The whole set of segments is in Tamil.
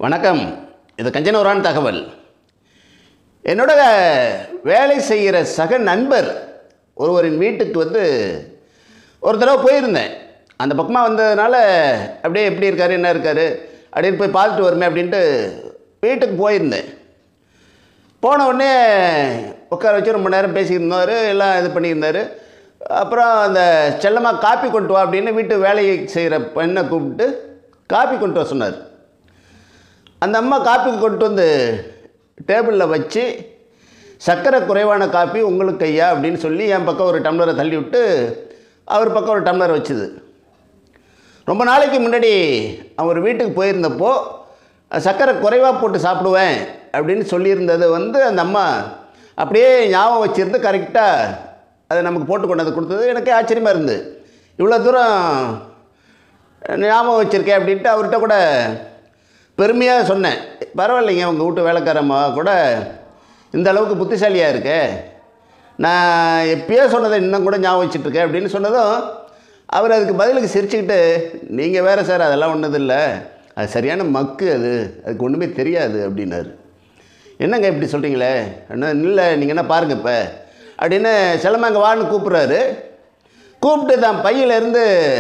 வணக்கம் இது கஞ்சனூரான் தகவல் என்னோட வேலை செய்கிற சக நண்பர் ஒருவரின் வீட்டுக்கு வந்து ஒரு தடவை போயிருந்தேன் அந்த பக்கமாக வந்ததுனால அப்படியே எப்படி இருக்காரு என்ன இருக்காரு அப்படின்னு போய் பார்த்துட்டு வருமே அப்படின்ட்டு வீட்டுக்கு போயிருந்தேன் போன உடனே உட்கார வச்சு ரொம்ப நேரம் பேசியிருந்தார் எல்லாம் இது பண்ணியிருந்தார் அப்புறம் அந்த செல்லமாக காப்பி கொண்டு வா அப்படின்னு வீட்டு வேலையை செய்கிற பெண்ணை கூப்பிட்டு காப்பி கொண்டு வர சொன்னார் அந்த அம்மா காப்பி கொண்டு வந்து டேபிளில் வச்சு சர்க்கரை குறைவான காப்பி உங்களுக்கு ஐயா அப்படின்னு சொல்லி என் பக்கம் ஒரு டம்ளரை தள்ளி விட்டு அவர் பக்கம் ஒரு டம்ளர் வச்சுது ரொம்ப நாளைக்கு முன்னாடி அவர் வீட்டுக்கு போயிருந்தப்போ சர்க்கரை குறைவாக போட்டு சாப்பிடுவேன் அப்படின்னு சொல்லியிருந்தது வந்து அந்த அம்மா அப்படியே ஞாபகம் வச்சுருந்து கரெக்டாக அதை நமக்கு போட்டு கொண்டு வந்து கொடுத்தது எனக்கே ஆச்சரியமாக இருந்து இவ்வளோ தூரம் ஞாபகம் வச்சுருக்கேன் அப்படின்ட்டு அவர்கிட்ட கூட பெருமையாக சொன்னேன் பரவாயில்லைங்க உங்கள் வீட்டு வேலைக்காரம்மா கூட இந்த அளவுக்கு புத்திசாலியாக இருக்கே நான் எப்பயோ சொன்னதை இன்னும் கூட ஞாபகம் வச்சுட்ருக்கேன் அப்படின்னு சொன்னதும் அவர் அதுக்கு பதிலுக்கு சிரிச்சுக்கிட்டு நீங்கள் வேறு சார் அதெல்லாம் ஒன்றும் இல்லை அது சரியான மக்கு அது அதுக்கு ஒன்றுமே தெரியாது அப்படின்னாரு என்னங்க இப்படி சொல்கிறீங்களே என்ன இல்லை நீங்கள் என்ன பாருங்கள் இப்போ அப்படின்னு செல்லமாங்க வான்னு கூப்பிட்றாரு கூப்பிட்டு தான் பையிலேருந்து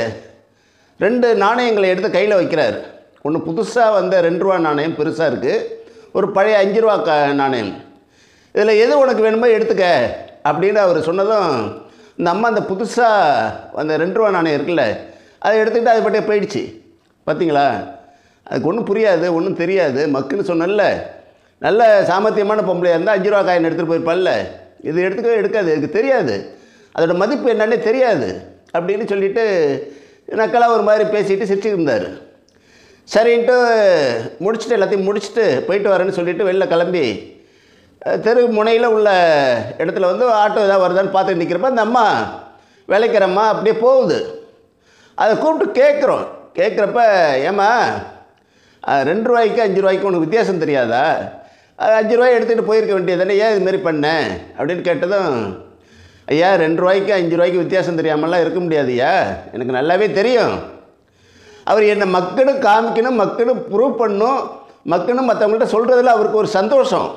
ரெண்டு நாணயங்களை எடுத்து கையில் வைக்கிறார் ஒன்று புதுசாக வந்த ரெண்டு ரூபா நாணயம் பெருசாக இருக்குது ஒரு பழைய அஞ்சு ரூபா க நாணயம் இதில் எது உனக்கு வேணுமோ எடுத்துக்க அப்படின்னு அவர் சொன்னதும் இந்த அம்மா அந்த புதுசாக அந்த ரெண்டு ரூபா நாணயம் இருக்குல்ல அதை எடுத்துக்கிட்டு அது பட்டே போயிடுச்சு பார்த்தீங்களா அதுக்கு ஒன்றும் புரியாது ஒன்றும் தெரியாது மக்குன்னு சொன்னல நல்ல சாமர்த்தியமான பொம்பளையாக இருந்தால் அஞ்சு ரூபா காயின் எடுத்துகிட்டு போயிருப்பாள்ல இது எடுத்துக்கவே எடுக்காது இதுக்கு தெரியாது அதோட மதிப்பு என்னன்னே தெரியாது அப்படின்னு சொல்லிட்டு நக்கலாக ஒரு மாதிரி பேசிட்டு சிரிச்சுட்டு இருந்தார் சரின்ட்டு முடிச்சுட்டு எல்லாத்தையும் முடிச்சுட்டு போயிட்டு வரேன்னு சொல்லிட்டு வெளில கிளம்பி அஹ், தெரு முனையில் உள்ள இடத்துல வந்து ஆட்டோ ஏதாவது வருதான்னு பார்த்துட்டு நிற்கிறப்ப அந்த அம்மா விளைக்கிறம்மா அப்படியே போகுது அதை கூப்பிட்டு கேட்குறோம் கேட்குறப்ப ஏம்மா அஹ், ரெண்டு ரூபாய்க்கு அஞ்சு ரூபாய்க்கு உனக்கு வித்தியாசம் தெரியாதா அது அஞ்சு ரூபாய் எடுத்துகிட்டு போயிருக்க வேண்டியதானே ஏன் இதுமாரி பண்ணேன் அப்படின்னு கேட்டதும் ஐயா ரெண்டு ரூபாய்க்கு அஞ்சு ரூபாய்க்கு வித்தியாசம் தெரியாமலாம் இருக்க முடியாதுய்யா எனக்கு நல்லாவே தெரியும் அவர் என்னை மக்கனு காமிக்கணும் மக்கனு ப்ரூவ் பண்ணணும் மக்கனு மற்றவங்கள்ட்ட சொல்கிறதுல அவருக்கு ஒரு சந்தோஷம்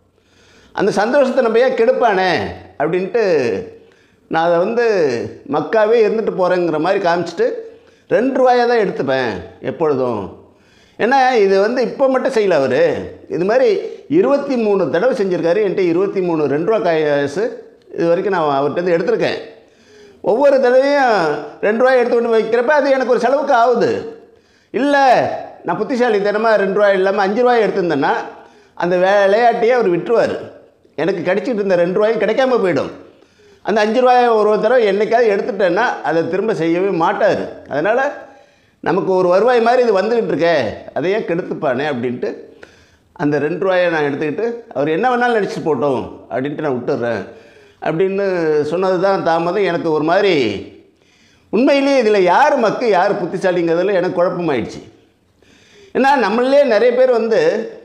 அந்த சந்தோஷத்தை நம்ம ஏன் கெடுப்பானே அப்படின்ட்டு நான் அதை வந்து மக்காவே இருந்துட்டு போகிறேங்கிற மாதிரி காமிச்சிட்டு ரெண்டு ரூபாயை தான் எடுத்துப்பேன் எப்பொழுதும் ஏன்னா இது வந்து இப்போ மட்டும் செய்யல அவர் இது மாதிரி இருபத்தி மூணு தடவை செஞ்சுருக்காரு என்கிட்ட இருபத்தி மூணு ரெண்டு ரூபா காசு இது வரைக்கும் நான் அவர்கிட்ட எடுத்திருக்கேன் ஒவ்வொரு தடவையும் ரெண்டு ரூபாய் எடுத்து கொண்டு வைக்கிறப்ப அது எனக்கு ஒரு செலவுக்கு ஆகுது இல்லை நான் புத்திசாலித்தனமாக ரெண்டு ரூபாய் இல்லாமல் அஞ்சு ரூபாய் எடுத்திருந்தேன்னா அந்த விளையாட்டையே அவர் விட்டுருவார் எனக்கு கிடைச்சிட்டு இருந்த ரெண்டு ரூபாயும் கிடைக்காம போயிடும் அந்த அஞ்சு ரூபாயை ஒரு ஒரு தடவை என்னைக்காவது எடுத்துட்டேன்னா அதை திரும்ப செய்யவே மாட்டார் அதனால் நமக்கு ஒரு வருவாய் மாதிரி இது வந்துக்கிட்டு இருக்கே அதையே கெடுத்துப்பானே அப்படின்ட்டு அந்த ரெண்டு ரூபாயை நான் எடுத்துக்கிட்டு அவர் என்ன வேணாலும் நடிச்சு போட்டோம் அப்படின்ட்டு நான் விட்டுறேன் அப்படின்னு சொன்னது தான் தாமதம் எனக்கு ஒரு மாதிரி உண்மையிலேயே இதில் யார் மக்கு யார் புத்திசாலிங்கிறதுல எனக்கு குழப்பமாயிடுச்சு ஏன்னா நம்மளே நிறைய பேர் வந்து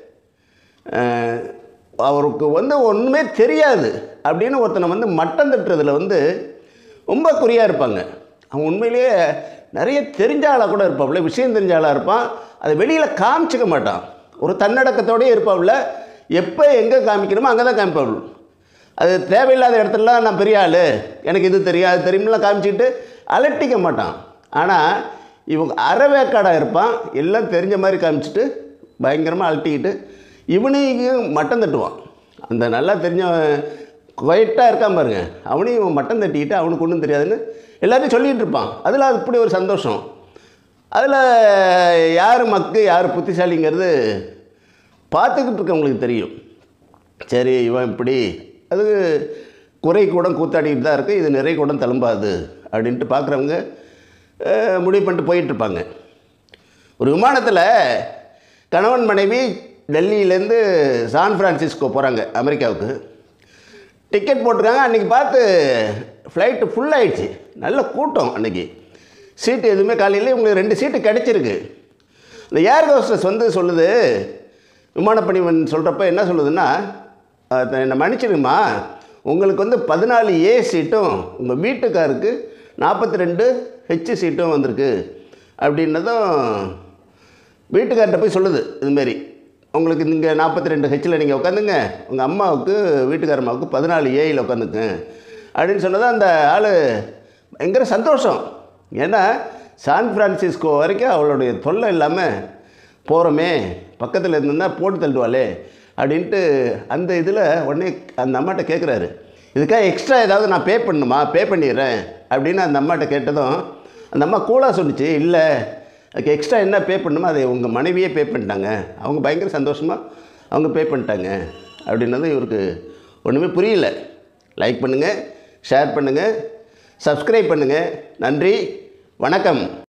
அஹ், அவருக்கு வந்து ஒன்றுமே தெரியாது அப்படின்னு ஒருத்தனை வந்து மட்டம் தட்டுறதுல வந்து ரொம்ப குறியாக இருப்பாங்க அவன் உண்மையிலேயே நிறைய தெரிஞ்ச ஆளாக கூட இருப்பாப்புல விஷயம் தெரிஞ்ச ஆளாக இருப்பான் அதை வெளியில் காமிச்சிக்க மாட்டான் ஒரு தன்னடக்கத்தோடயே இருப்பாப்புல எப்போ எங்கே காமிக்கணுமோ அங்கே தான் காமிப்பாப்புல அது தேவையில்லாத இடத்துலலாம் நான் பெரிய ஆள் எனக்கு இது தெரியும் அது தெரியும்லாம் காமிச்சிக்கிட்டு அலட்டிக்க மாட்டான் ஆனால் இவங்க அறவேக்காடாக இருப்பான் எல்லாம் தெரிஞ்ச மாதிரி காமிச்சிட்டு பயங்கரமாக அலட்டிக்கிட்டு இவனையும் மட்டம் தட்டுவான் அந்த நல்லா தெரிஞ்சவன் குவைட்டாக இருக்கான் பாருங்க அவனையும் இவன் மட்டம் தட்டிக்கிட்டு அவனுக்கு ஒன்றும் தெரியாதுன்னு எல்லாத்தையும் சொல்லிகிட்டு இருப்பான் அதில் அப்படி ஒரு சந்தோஷம் அதில் யார் மக்கு யார் புத்திசாலிங்கிறது பார்த்துக்கிட்டு இருக்கவங்களுக்கு தெரியும் சரி இவன் இப்படி அது குறை கூட கூத்தாடிட்டு தான் இருக்குது இது நிறை கூட தழும்பாது அப்படின்ட்டு பார்க்குறவங்க அஹ், முடிவு பண்ணிட்டு போயிட்டுருப்பாங்க ஒரு விமானத்தில் கணவன் மனைவி டெல்லியிலேருந்து சான் ஃப்ரான்சிஸ்கோ போகிறாங்க அமெரிக்காவுக்கு டிக்கெட் போட்டிருக்காங்க அன்றைக்கி பார்த்து ஃப்ளைட்டு ஃபுல் ஆயிடுச்சு நல்ல கூட்டம் அன்றைக்கி சீட்டு எதுவுமே காலையில் உங்களுக்கு ரெண்டு சீட்டு கிடச்சிருக்கு இந்த ஏர் ஹோஸ்டஸ் வந்து சொல்லுது விமானப்பணிவன் சொல்கிறப்ப என்ன சொல்லுதுன்னா அஹ், என்னை மன்னிச்சிடுமா உங்களுக்கு வந்து பதினாலு ஏ சீட்டும் உங்கள் வீட்டுக்காருக்கு நாற்பத்தி ரெண்டு ஹெச் சீட்டும் வந்திருக்கு அப்படின்னதும் வீட்டுக்கார்ட்ட போய் சொல்லுது இதுமாரி உங்களுக்கு இங்கே நாற்பத்தி ரெண்டு ஹெச்சில் நீங்கள் உட்காந்துங்க உங்கள் அம்மாவுக்கு வீட்டுக்கார அம்மாவுக்கு பதினாலு ஏயில் உட்காந்துங்க அப்படின்னு சொன்னதான் அந்த ஆள் பயங்கர சந்தோஷம் ஏன்னா சான் பிரான்சிஸ்கோ வரைக்கும் அவளுடைய தொல்லை இல்லாமல் போகிறோமே பக்கத்தில் இருந்திருந்தா போட்டு தள்ளுவாளே அப்படின்ட்டு அந்த இதில் உடனே அந்த அம்மாட்ட கேட்குறாரு இதுக்காக எக்ஸ்ட்ரா ஏதாவது நான் பே பண்ணணுமா பே பண்ணிடுறேன் அப்படின்னு அந்த அம்மாட்ட கேட்டதும் அந்த அம்மா கூலாக சொன்னிச்சு இல்லை அதுக்கு எக்ஸ்ட்ரா என்ன பே பண்ணணுமோ அதை உங்கள் மனைவியே பே பண்ணிட்டாங்க அவங்க பயங்கர சந்தோஷமாக அவங்க பே பண்ணிட்டாங்க அப்படின்னதும் இவருக்கு ஒன்றுமே புரியல லைக் பண்ணுங்கள் ஷேர் பண்ணுங்கள் சப்ஸ்கிரைப் பண்ணுங்கள் நன்றி வணக்கம்